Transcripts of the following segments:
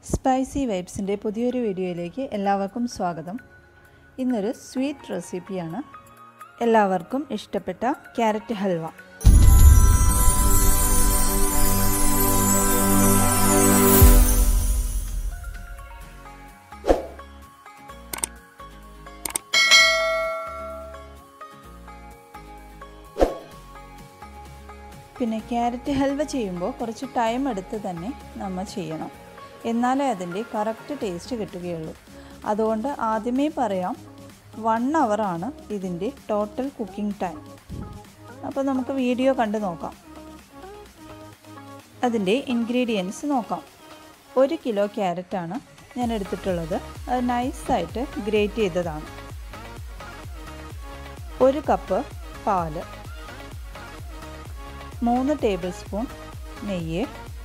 spicy വൈബ്സിൻ്റെ പുതിയൊരു വീഡിയോയിലേക്ക് എല്ലാവർക്കും സ്വാഗതം ഇന്നൊരു സ്വീറ്റ് റെസിപ്പിയാണ് എല്ലാവർക്കും ഇഷ്ടപ്പെട്ട ക്യാരറ്റ് ഹൽവ പിന്നെ ക്യാരറ്റ് ഹൽവ ചെയ്യുമ്പോൾ കുറച്ച് ടൈം എടുത്ത് തന്നെ നമ്മൾ ചെയ്യണം എന്നാലേ അതിൻ്റെ കറക്റ്റ് ടേസ്റ്റ് കിട്ടുകയുള്ളൂ അതുകൊണ്ട് ആദ്യമേ പറയാം വൺ ആണ് ഇതിൻ്റെ ടോട്ടൽ കുക്കിംഗ് ടൈം അപ്പോൾ നമുക്ക് വീഡിയോ കണ്ട് നോക്കാം അതിൻ്റെ ഇൻഗ്രീഡിയൻസ് നോക്കാം ഒരു കിലോ ക്യാരറ്റാണ് ഞാൻ എടുത്തിട്ടുള്ളത് അത് നൈസായിട്ട് ഗ്രേറ്റ് ചെയ്തതാണ് ഒരു കപ്പ് പാല് മൂന്ന് ടേബിൾ സ്പൂൺ നെയ്യ്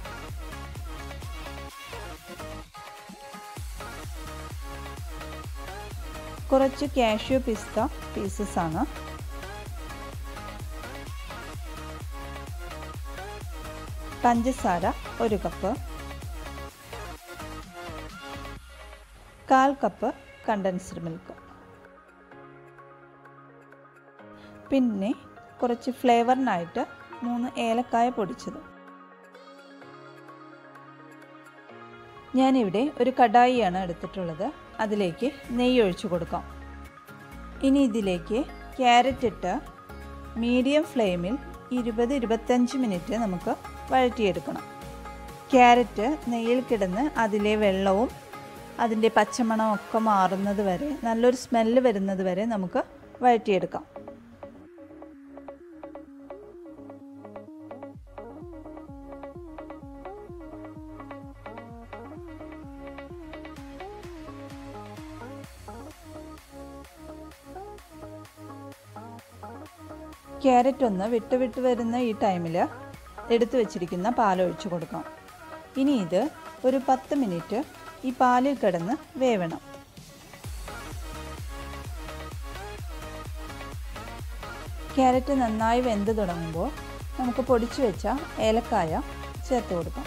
കുറച്ച് കാഷ്യൂ പിസ്ത പീസസ് ആണ് പഞ്ചസാര ഒരു കപ്പ് കാൽ കപ്പ് കണ്ടൻസ്ഡ് മിൽക്ക് പിന്നെ കുറച്ച് ഫ്ലേവറിനായിട്ട് മൂന്ന് ഏലക്കായ പൊടിച്ചത് ഞാനിവിടെ ഒരു കടായിയാണ് എടുത്തിട്ടുള്ളത് അതിലേക്ക് നെയ്യ് ഒഴിച്ചു കൊടുക്കാം ഇനി ഇതിലേക്ക് ക്യാരറ്റ് ഇട്ട് മീഡിയം ഫ്ലെയിമിൽ ഇരുപത് ഇരുപത്തഞ്ച് മിനിറ്റ് നമുക്ക് വഴറ്റിയെടുക്കണം ക്യാരറ്റ് നെയ്യിൽ കിടന്ന് അതിലെ വെള്ളവും അതിൻ്റെ പച്ചമണമൊക്കെ മാറുന്നത് വരെ നല്ലൊരു സ്മെല്ല് വരുന്നത് വരെ നമുക്ക് വഴറ്റിയെടുക്കാം ക്യാരറ്റ് ഒന്ന് വിട്ട് വിട്ട് വരുന്ന ഈ ടൈമിൽ എടുത്തു വെച്ചിരിക്കുന്ന പാലൊഴിച്ച് കൊടുക്കാം ഇനി ഇത് ഒരു പത്ത് മിനിറ്റ് ഈ പാലിൽ കിടന്ന് വേവണം ക്യാരറ്റ് നന്നായി വെന്ത് തുടങ്ങുമ്പോൾ നമുക്ക് പൊടിച്ചു വെച്ച ഏലക്കായ ചേർത്ത് കൊടുക്കാം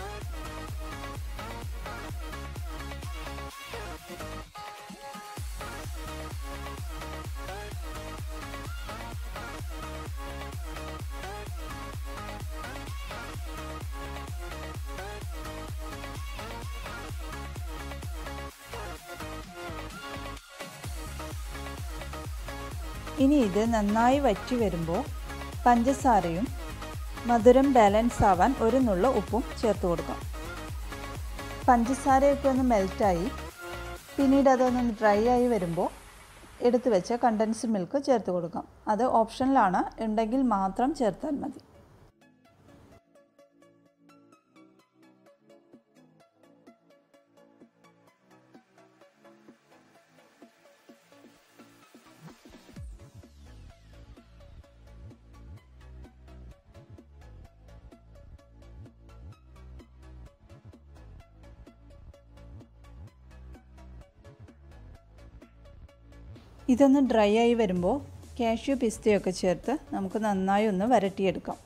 ഇനി ഇത് നന്നായി വറ്റി വരുമ്പോൾ പഞ്ചസാരയും മധുരം ബാലൻസ് ആവാൻ ഒരു നുള്ള ഉപ്പും ചേർത്ത് കൊടുക്കാം പഞ്ചസാരയൊക്കെ ഒന്ന് മെൽറ്റായി പിന്നീട് അതൊന്ന് ഡ്രൈ ആയി വരുമ്പോൾ എടുത്തു വെച്ച കണ്ടൻസ്ഡ് മിൽക്ക് ചേർത്ത് കൊടുക്കാം അത് ഓപ്ഷനിലാണ് ഉണ്ടെങ്കിൽ മാത്രം ചേർത്താൽ മതി ഇതൊന്ന് ഡ്രൈ ആയി വരുമ്പോൾ കാഷ്യൂ പിസ്തയൊക്കെ ചേർത്ത് നമുക്ക് നന്നായി ഒന്ന് വരട്ടിയെടുക്കാം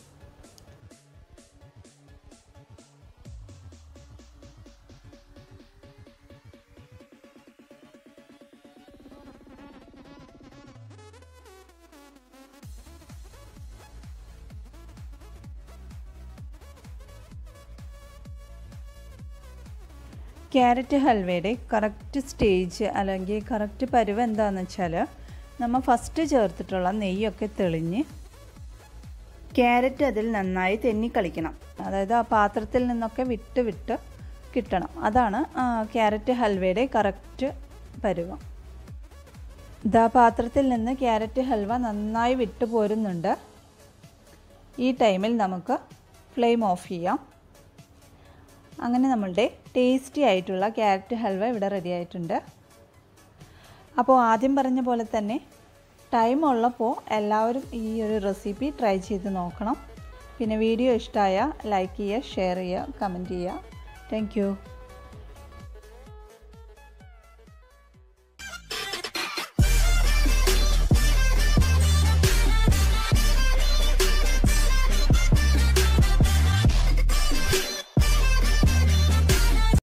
ക്യാരറ്റ് ഹൽവയുടെ കറക്റ്റ് സ്റ്റേജ് അല്ലെങ്കിൽ കറക്റ്റ് പരുവ് എന്താണെന്ന് വെച്ചാൽ നമ്മൾ ഫസ്റ്റ് ചേർത്തിട്ടുള്ള നെയ്യൊക്കെ തെളിഞ്ഞ് ക്യാരറ്റ് അതിൽ നന്നായി തെന്നിക്കളിക്കണം അതായത് ആ പാത്രത്തിൽ നിന്നൊക്കെ വിട്ട് വിട്ട് കിട്ടണം അതാണ് ക്യാരറ്റ് ഹൽവയുടെ കറക്റ്റ് പരുവം ഇതാ പാത്രത്തിൽ നിന്ന് ക്യാരറ്റ് ഹൽവ നന്നായി വിട്ടു പോരുന്നുണ്ട് ഈ ടൈമിൽ നമുക്ക് ഫ്ലെയിം ഓഫ് ചെയ്യാം അങ്ങനെ നമ്മളുടെ ടേസ്റ്റി ആയിട്ടുള്ള ക്യാരറ്റ് ഹൽവ ഇവിടെ റെഡി ആയിട്ടുണ്ട് അപ്പോൾ ആദ്യം പറഞ്ഞ പോലെ തന്നെ ടൈം ഉള്ളപ്പോൾ എല്ലാവരും ഈ ഒരു റെസിപ്പി ട്രൈ ചെയ്ത് നോക്കണം പിന്നെ വീഡിയോ ഇഷ്ടമായ ലൈക്ക് ചെയ്യുക ഷെയർ ചെയ്യുക കമൻറ്റ് ചെയ്യുക താങ്ക്